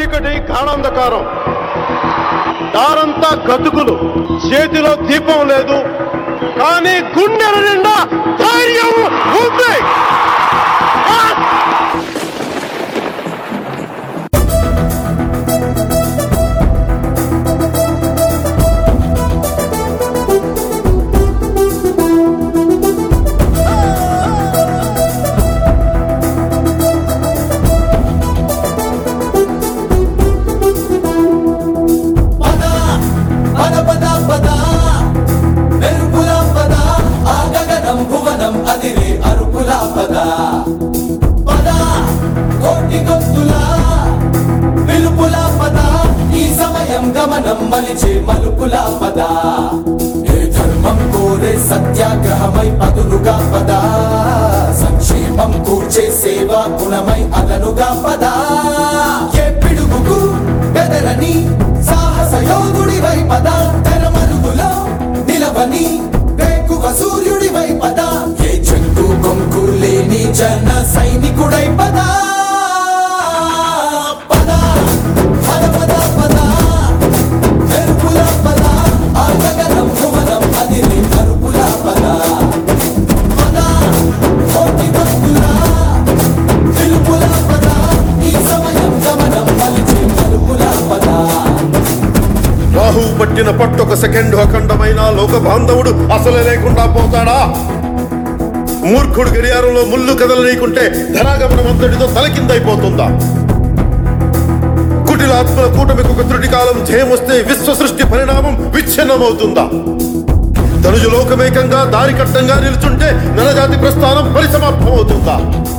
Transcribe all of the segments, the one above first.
చీకటి గాఢాంధకారం దారంతా గతుకులు చేతిలో దీపం లేదు కానీ గుండెల నిండా ధైర్యం ఉంది ఆ! పద పద పద పద మెరుపుల పద ఆ గగనం భువనం అదిరే అరుపుల పద పద కోటి గొంతుల పిలుపుల పద ఈ సమయం గమనం మలిచే మలుపుల పద ఏ ధర్మం కోరే సత్యాగ్రహమై పదులుగా పద సంక్షేమం కూర్చే సేవా గుణమై అదనుగా పద ఏ పిడుగుకు బెదరని సాహస యోధుడివై పద తెరమరుగులో నిలవని వేకువ సూర్యుడివై పద ఏ చెక్కు కొంకు లేని జన సైనికుడై పద పద పద పద పద మెరుపుల పద ఆ గగనం భువనం అదిరి కరుపుల పద పద కోటి భక్తుల పిలుపుల పద ఈ సమయం గమనం మలిచే మలుపుల పద రాహు పట్టిన పట్టొక సెకండ్ అఖండమైన లోక బాంధవుడు అసలే లేకుండా పోతాడా మూర్ఖుడు గడియారంలో ముళ్ళు కదలనీకుంటే ధనాగమనం అంతటితో తలకిందైపోతుందా కుటిలాత్మల కూటమికి ఒక త్రుటి కాలం జయమొస్తే విశ్వ సృష్టి పరిణామం విచ్ఛిన్నమవుతుందా ధనుజు లోకమేకంగా దారి కట్టంగా నిలుచుంటే నలజాతి ప్రస్థానం పరిసమాప్తమవుతుందా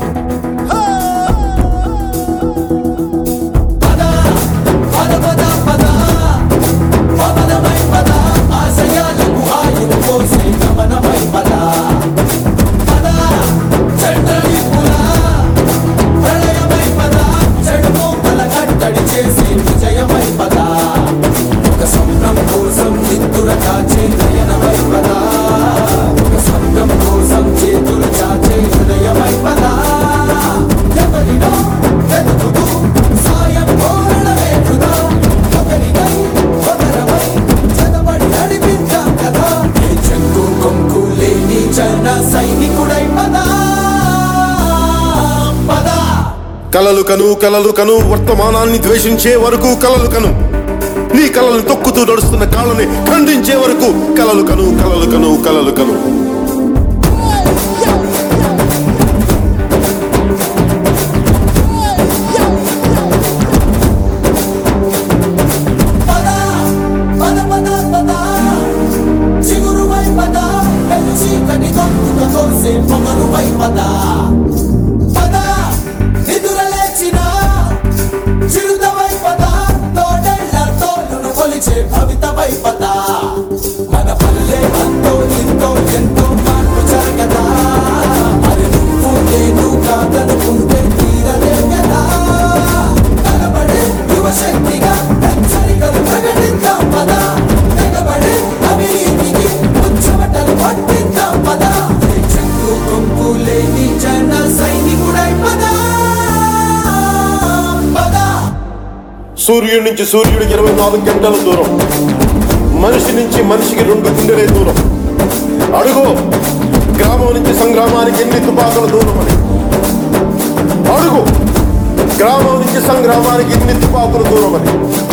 పద పద పద పద పవనమై పద ఆశయాలకు ఆయువు పోసే గమనమై పద పద చంద్రలిపుల ప్రళయమై పద చెడు మోకల కట్టడి చేసే విజయమై పద ఒక స్వప్నం కోసం నిద్దుర కాచే నయనమై పద ఒక స్వర్గం కోసం చేతులు చాచే హృదయమై పద ఎవరినో వెతుకుతూ సాయం కోరడమే వృధా ఒకరికై ఒకరమై చదవడి నడిపించాం కదా ఏ చెక్కు కొంకు లేని జన సైనికుడై పద పద కలలు కను కలలు కను వర్తమానాన్ని ద్వేషించే వరకు కలలు కను నీ కలలను తొక్కుతూ నడుస్తున్న కాళ్ళని ఖండించే వరకు కలలు కను కలలు కను కలలు కను పద పద పద పద చిగురువై పద పెను చీకటి గొంతుక కోసే పొగరువై పద పద నిదుర లేచిన చిరుతవై పద తోడేళ్ల తోలును కొలిచే భవితవై పద మన పల్లె అంతో ఇంతో ఎంతో మార్పు జరగదా మరి నువ్వు నేను కాదనుకుంటే తీరలే కదా కనబడే యువశక్తిగా హెచ్చరికలు ప్రకటిద్దాం పద తెగబడే అవినీతికి ఉచ్చమటలు పట్టిద్దాం పద చెక్కు కొంపు లేని జన సైనికుడై పద పద సూర్యుడి నుంచి సూర్యుడికి ఇరవై నాలుగు గంటల దూరం మనిషి నుంచి మనిషికి రెండు గుండెలే దూరం అడుగు గ్రామం నుంచి సంగ్రామానికి ఎన్ని తుపాకుల దూరం అని అడుగు గ్రామం నుంచి సంగ్రామానికి ఎన్ని తుపాకుల దూరం అని